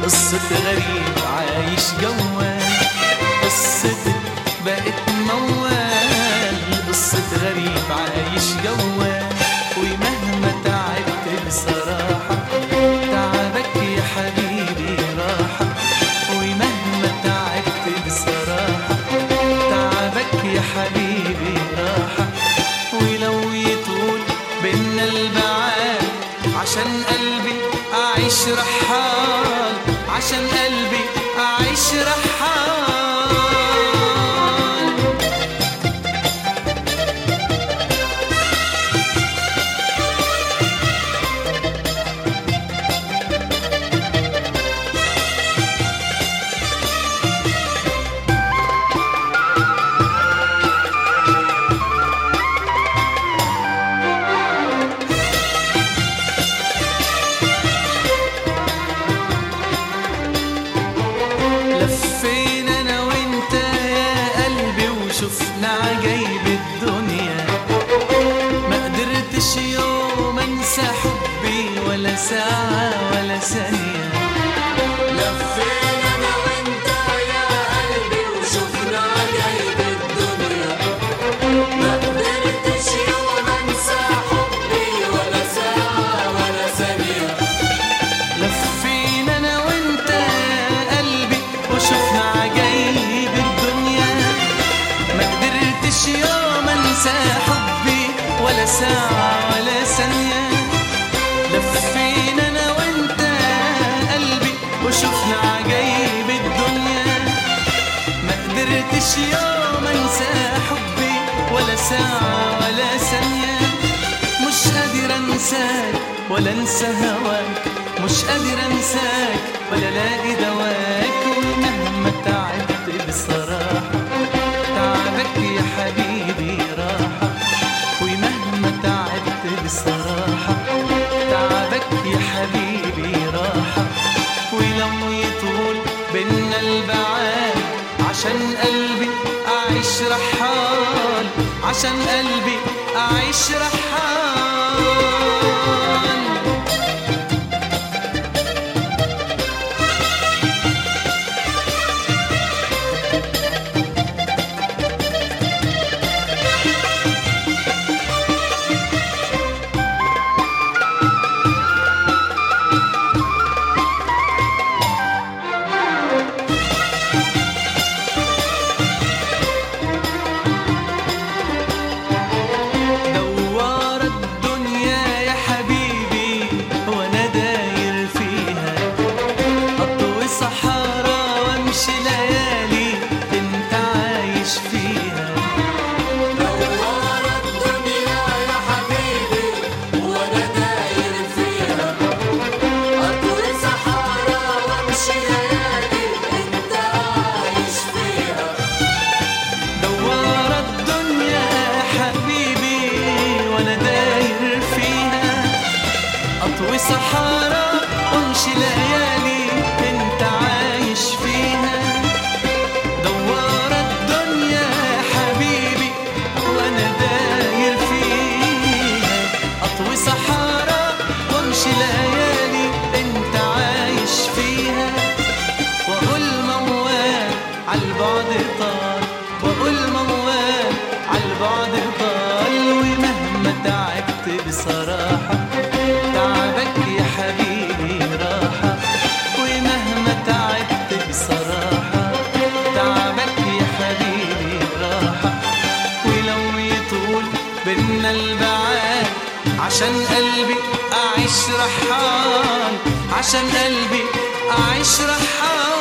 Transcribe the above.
قصة غريب عايش جوال قصتي بقت موال قصة غريب عايش جوال ومهما تعبت بصراحة تعبك يا حبيبي راحة ومهما تعبت بصراحة تعبك يا حبيبي راحة ولو يطول بينا البعاد عشان قلبي أعيش رحال عشان قلبي أعيش رحال لفينا انا وانت يا قلبي وشفنا عجايب الدنيا ما قدرتش يوم انسى حبي ولا ساعة ولا ثانية لفينا انا وانت يا قلبي وشفنا عجايب الدنيا ما قدرتش يوم انسى حبي ولا ساعة ولا ثانية لفينا انا وانت يا قلبي وشفنا عجايب الدنيا ما قدرتش يوم انسى حبي ولا ساعة ولا ثانية لفينا انا وانت يا قلبي وشفنا عجايب الدنيا ما قدرتش يوم انسى حبي ولا ساعة ولا ثانية مش قادر انساك ولا انسى هواك مش قادر انساك ولا الاقي دواك ومهما تعبت بصراحة تعبك يا حبيبي راحة ومهما تعبت بصراحة تعبك يا حبيبي راحة ولو يطول بينا البعاد عشان قلبي أعيش رحال عشان قلبي أعيش رحال دوار الدنيا يا حبيبي وانا داير فيها اطوي صحراء وامشي ليالي انت عايش فيها دوار الدنيا يا حبيبي وانا داير فيها اطوي صحراء وامشي ليالي انت عايش فيها دوار الدنيا يا حبيبي وانا داير فيها اطوي صحراء وامشي ليالي انت عايش فيها دوار الدنيا يا حبيبي وانا داير فيها اطوي صحراء وامشي ليالي انت عايش فيها واقول موال عالبعد طال واقول موال عالبعد طال ومهما تعبت بصراحة تعبك يا حبيبي راحة ومهما تعبت بصراحة تعبك يا حبيبي راحة ولو يطول بينا البعاد عشان قلبي أعيش رحال عشان قلبي أعيش رحال